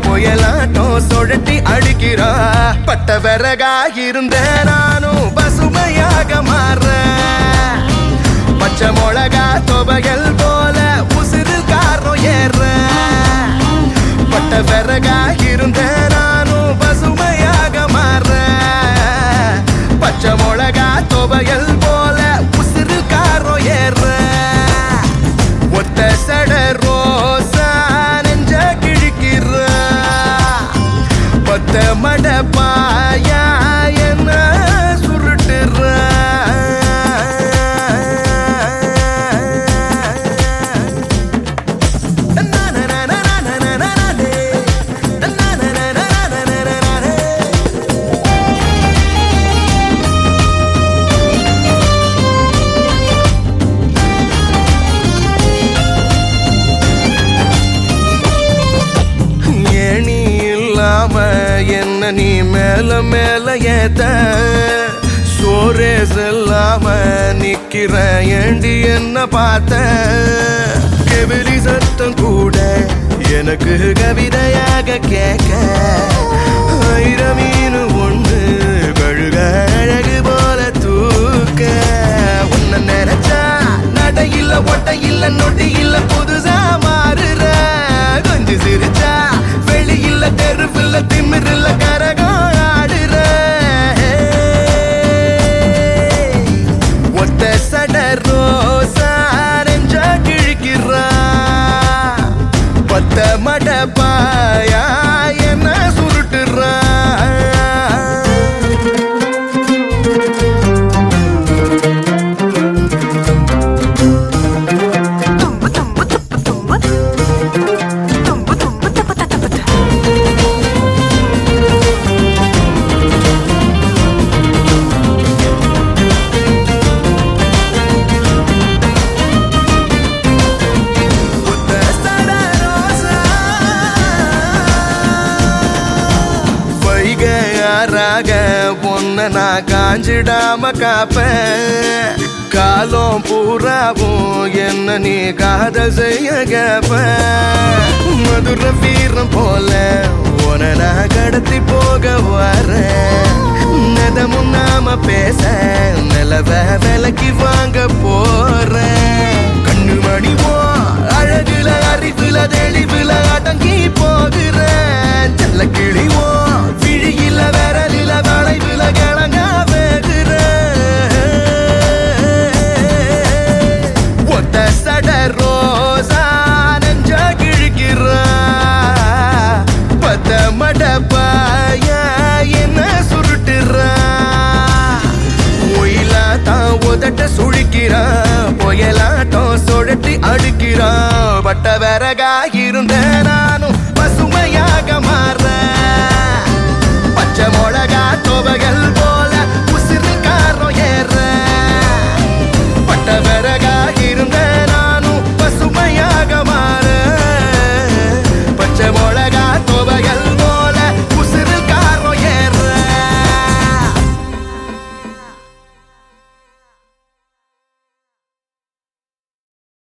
புயலாட்டம் சுழட்டி அடிக்கிறா பட்ட விறகா இருந்த நானும் பசுமையாக மாறேன் பச்சை மிளகா துவையல் போல உசிறு காரம் ஏற பட்ட விறகா இருந்த நானும் பசுமையாக மாற பச்சை மிளகா துவையல் போல உசிறு காரம் ஏற ஒத்த சட ரோசா நெஞ்ச கிழிக்கிற பத்த மட பாயா என்ன சுருட்டுற ஏணி இல்லாம என்ன நீ மேல மேல ஏத்த சோரே செல்லாம நிக்கிற ஏண்டி என்ன பார்த்த கெவிலி சத்தம் கூட எனக்கு கவிதையாக கேட்க ஆயிரம் மீன் ஒண்ணு கழுக அழகு போல தூக்க உன்னை நினைச்சா நட இல்ல ஒட்ட இல்ல நொட்டி இல்ல புதுசா மாறுற கொஞ்சம் சிரிச்சா வெளி இல்ல தெருவில்ல திமிரில்ல கரகம் ஆடுற ஒத்த சட ரோசா நெஞ்ச கிழிக்கிறா பத்த மட பாயா என்ன சுருட்டுறா தும்பு தும்பு துப்பு தும்பு தும்பு தும்பு தப்பு தப்பு தப்பு ஒத்த சட ரோசா வைகையாராக பொண்ண நான் காஞ்சிடாம காப்பேன் காலம் பூராவும் என்ன நீ காதல் செய்ய கேப்பேன் மதுர வீரம் போல உன நான் கடத்தி போக வரேன் நதமும் நாம பேச நிலவ விலைக்கு வாங்க போறேன் கண்ணு மணிவோ அழகுல அறிவுல தெளிவுல அடங்கி போகிறேன் செல்ல கிழிவோ விழியில விரலில வளைவுல கிழங்க ஒத்த சட ரோசா நெஞ்ச கிழிக்கிறா பத்த மட பாயா என்ன சுருட்டுறா ஒயிலா தான் உதட்ட சுழிக்கிறான் புயலாட்டம் சுழட்டி அடுக்கிறான் பட்ட விறகா இருந்த